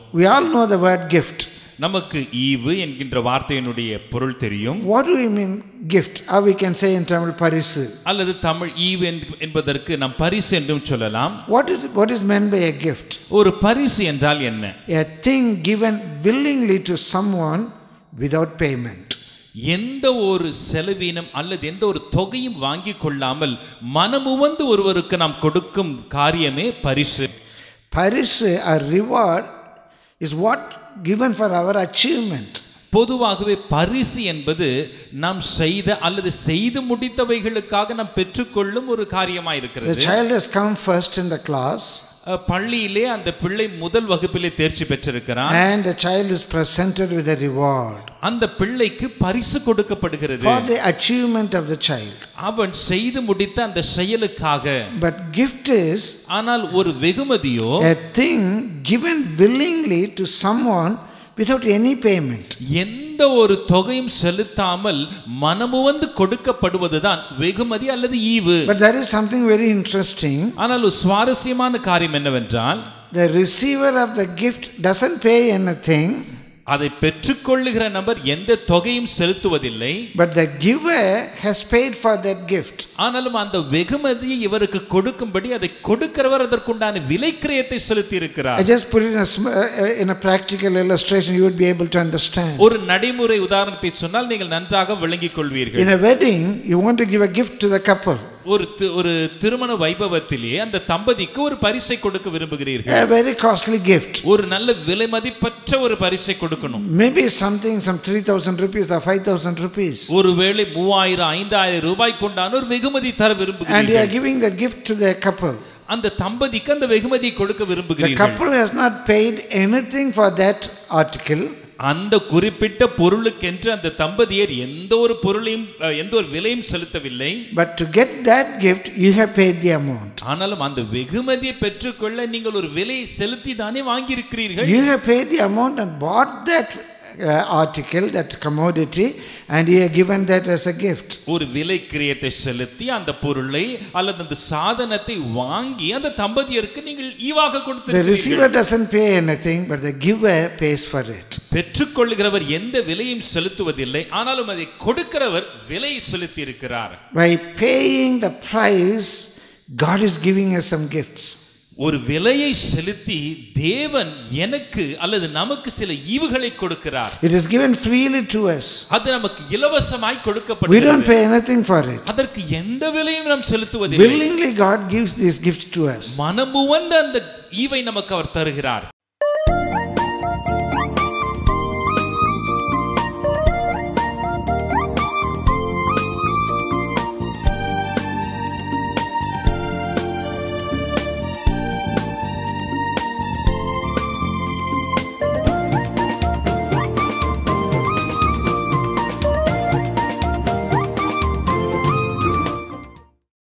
We all know the word gift. நமக்கு ஈவு என்கின்ற வார்த்தையினுடைய பொருள் தெரியும் What do we mean gift? Or we can say in Tamil parisu. அல்லது தமிழ் ஈவு என்ப- என்பதற்கு நாம் பரிசு என்றும் சொல்லலாம் What is, what is meant by a gift? ஒரு பரிசு என்றால் என்ன A thing given willingly to someone without payment. எந்த ஒரு செலவீனம் அல்லது எந்த ஒரு தொகையும் வாங்கி கொள்ளாமல் மனமுவந்து ஒருவருக்கு நாம் கொடுக்கும் காரியமே பரிசு Parisu, a reward, is what given for our achievement. பொதுவாகவே பரிசு என்பது நாம் செய்த அல்லது செய்து முடித்தவைகளுக்காக நாம் பெற்றுக்கொள்ளும் ஒரு காரியமாக The இருக்கிறது child has come first in the class அஹ், பள்ளியிலே அந்த பிள்ளை முதல் வகுப்பிலே தேர்ச்சி பெற்றிருக்கிறான் and the child is presented with a reward அந்த பிள்ளைக்கு பரிசு கொடுக்கப்படுகிறது for the achievement of the child. அவன் செய்து முடித்த அந்த செயலுக்காக But gift is ஆனால் ஒரு வெகுமதியோ a thing given willingly to someone without any payment. எந்த ஒரு தொகையும் செலுத்தாமல் மனமுவந்து கொடுக்கப்படுவதுதான் வெகுமதி அல்லது ஈவு But there is something very interesting. ஆனால் ஒரு சுவாரஸ்யமான காரியம் என்னவென்றால் The receiver of the gift doesn't pay anything, அதை பெற்றுக்கொள்ளுகிற நபர் எந்த தொகையும் செலுத்துவதில்லை but the giver has paid for that gift. ஆனாலும் அந்த வெகுமதியை இவருக்கு கொடுக்கும்படி அதை கொடுக்கிறவர் அதற்குண்டான விலைக்கிரயத்தை செலுத்தி I இருக்கிறார் just put it in a, sm- uh, in a practical illustration, you would be able to understand. ஒரு நடைமுறை உதாரணத்தை சொன்னால் நீங்கள் நன்றாக விளங்கிக் கொள்வீர்கள் In a wedding, you want to give a gift to the couple, ஒரு தி- ஒரு திருமண வைபவத்திலே அந்த தம்பதிக்கு ஒரு பரிசை கொடுக்க விரும்புகிறீர்கள் a very costly gift. ஒரு நல்ல விலை மதிப்பற்ற ஒரு பரிசை கொடுக்கணும் Maybe something, some 3,000 rupees or 5,000 rupees. ஒருவேளை மூவாயிரம் ஐந்தாயிரம் ரூபாய் கொண்டான ஒரு வெகுமதி தர And you are விரும்புகிறீர்கள் giving that gift to the couple. அந்த தம்பதிக்கு அந்த வெகுமதியை கொடுக்க The விரும்புகிறீர்கள் couple has not paid anything for that article, அந்த குறிப்பிட்ட பொருளுக்கென்று அந்த தம்பதியர் எந்த ஒரு பொருளையும் அஹ், எந்த ஒரு விலையும் செலுத்தவில்லை but to get that gift, you have paid the amount. ஆனாலும் அந்த வெகுமதியை பெற்றுக்கொள்ள நீங்கள் ஒரு விலையை செலுத்தி தானே வாங்கியிருக்கிறீர்கள் You have paid the amount and bought that uh, article, that commodity, and you have given that as a gift. ஒரு விலை கிரியத்தை செலுத்தி அந்த பொருளை அல்லது அந்த சாதனத்தை வாங்கி அந்த தம்பதியருக்கு நீங்கள் ஈவாக The கொடுத்து receiver doesn't pay anything, but the giver pays for it. பெற்றுக்கொள்கிறவர் எந்த விலையும் செலுத்துவதில்லை ஆனாலும் அதை கொடுக்கிறவர் விலை செலுத்தி இருக்கிறார் By paying the price, God is giving us some gifts. ஒரு விலையை செலுத்தி தேவன் எனக்கு அல்லது நமக்கு சில ஈவுகளை கொடுக்கிறார் It is given freely to us. அது நமக்கு இலவசமாய் We don't கொடுக்கப்படுகிறது pay anything for it. அதற்கு எந்த விலையும் நாம் செலுத்துவதில்லை Willingly, God gives these gifts to us. மனமுவந்த அந்த ஈவை நமக்கு அவர் தருகிறார்